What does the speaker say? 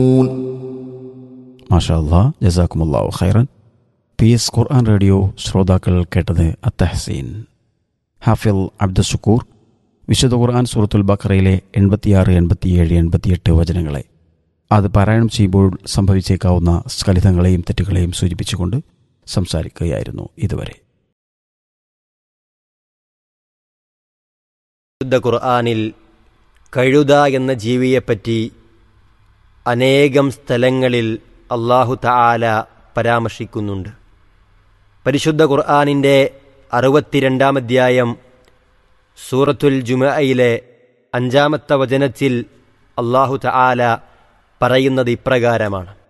മാഷാ അല്ലാ ജസാക്കുമുല്ലാഹു ഖൈറൻ P S ഖുർആൻ radio ശ്രോതാക്കൾ കേട്ടത് അത്തഹസീൻ ഹാഫിൽ അബ്ദുഷക്കൂർ വിശുദ്ധ ഖുർആൻ സൂറത്തുൽ ബക്കറയിലെ എൺപത്തിയാറ് എൺപത്തിയേഴ് എൺപത്തിയെട്ട് വചനങ്ങളെ അത് പാരായണം ചെയ്യുമ്പോൾ സംഭവിച്ചേക്കാവുന്ന സ്ഖലിതങ്ങളെയും തെറ്റുകളെയും സൂചിപ്പിച്ചുകൊണ്ട് സംസാരിക്കുകയായിരുന്നു ഇതുവരെ വിശുദ്ധ ഖുർആാനിൽ കഴുത എന്ന ജീവിയെപ്പറ്റി അനേകം സ്ഥലങ്ങളിൽ അള്ളാഹു തആല പരാമർശിക്കുന്നുണ്ട് പരിശുദ്ധ ഖുർആാനിൻ്റെ അറുപത്തിരണ്ടാം അധ്യായം സൂറത്തുൽ ജുമയിലെ അഞ്ചാമത്തെ വചനത്തിൽ അള്ളാഹു തആല പറയുന്നത് ഇപ്രകാരമാണ്